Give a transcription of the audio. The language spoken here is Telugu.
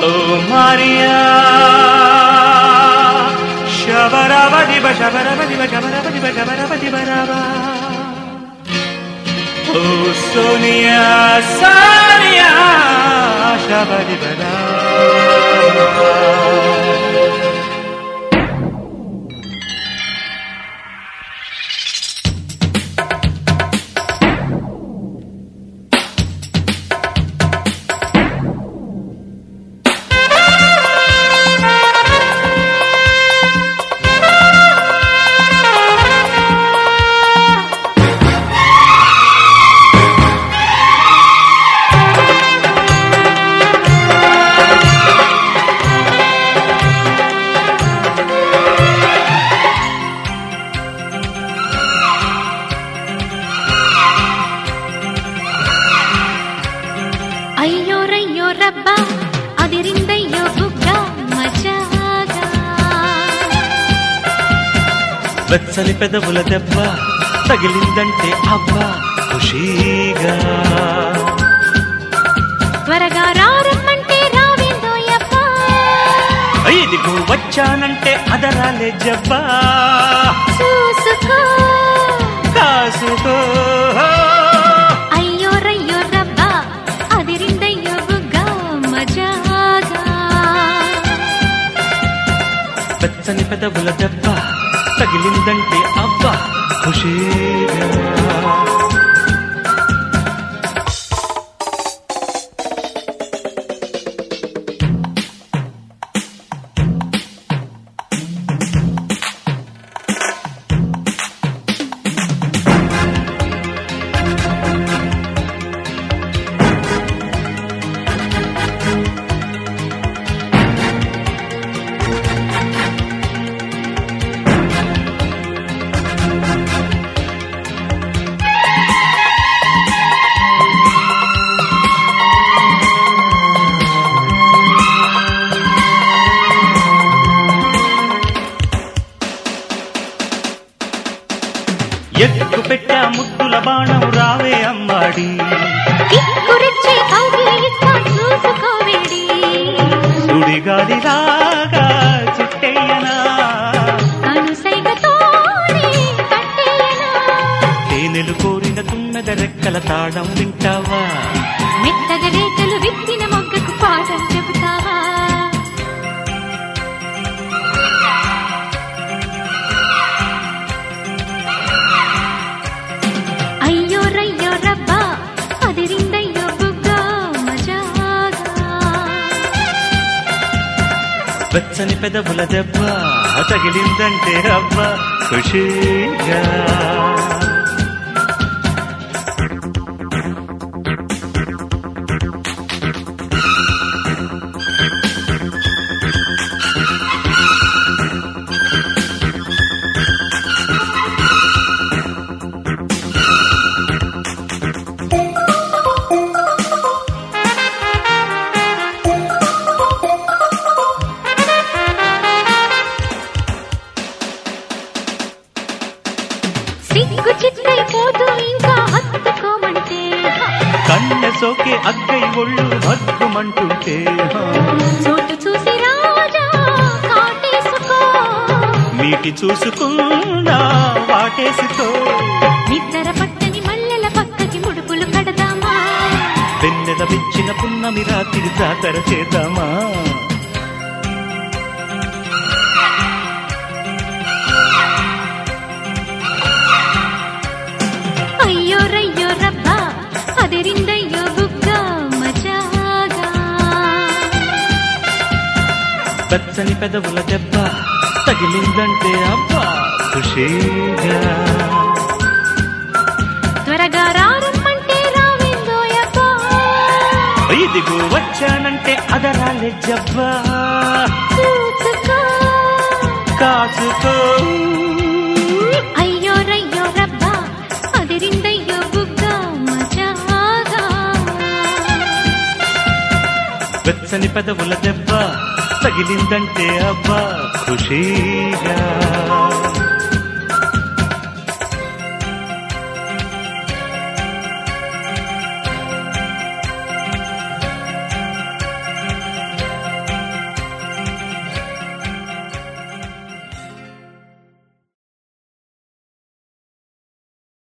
ఓ మారియా శబరబదిబ శబరబదిబ శబరబదిబ శబరబదిబ రబా ఓ సోనియా సానియా శబరిబ రబా అయ్యో రయ్యో రబ్బా అదిరిందయ్యో బుగ్గ మజాగా వెచ్చని పెదవుల దెబ్బ తగిలిందంటే అబ్బా ఖుషీగా త్వరగా రారమ్మంటే రావేందోయబ్బా ఇదిగో వచ్చానంటే అదరాలే జబ్బా చూసుకో కాసుకో అయ్యో రయ్యో రబ్బా అదిరిందయ్యో బుగ్గ మజాగా వెచ్చని పెదవుల దెబ్బ తగిలిందంటే అబ్బా ఖుషీగా ఎక్కు పెట్టా ముద్దుల బాణం రావే అమ్మాడి కిక్కురిచ్చే కౌగిలి ఇస్తా చూసుకోవేడి సుడిగాలిలాగా చుట్టేయనా కనుసైగతోనే కట్టేయనా తేనెలు కోరిన తుమ్మెద రెక్కల తాళం వింటావా మెత్తగా రేఖలు విప్పిన మొగ్గకు పాఠం చెబుతావా అయ్యో రయ్యో రబ్బా అదిరిందయ్యో బుగ్గ మజాగా వెచ్చని పెదవుల దెబ్బ తగిలిందంటే అబ్బా ఖుషీగా సిగ్గు చిత్తైపోతూ ఇంకా హత్తుకోమంటే కన్నె సోకే అగ్గై ఒళ్ళు భగ్గుమంటుంటే చోటు చూసి రాజా కాటేసుకో మీటి చూసుకున్నా వాటేసుకో నిద్ర పట్టని మల్లెల పక్కకి ముడుపులు కడదామా వెన్నెల విచ్చిన పున్నమి రాత్రి జాతర చేద్దామా అయ్యో రయ్యో రబ్బా అదిరిందయ్యో బుగ్గ మజాగా వెచ్చని పెదవుల దెబ్బ తగిలిందంటే అబ్బా ఖుషీగా త్వరగా రారమ్మంటే రావేందోయబ్బా ఇదిగో వచ్చానంటే అదరాలే జబ్బా చూసుకో కాసుకో అయ్యో రయ్యో రబ్బా అదిరిందయ్యో బుగ్గ మజాగా వెచ్చని పెదవుల దెబ్బ తగిలిందంటే అబ్బా ఖుషీగా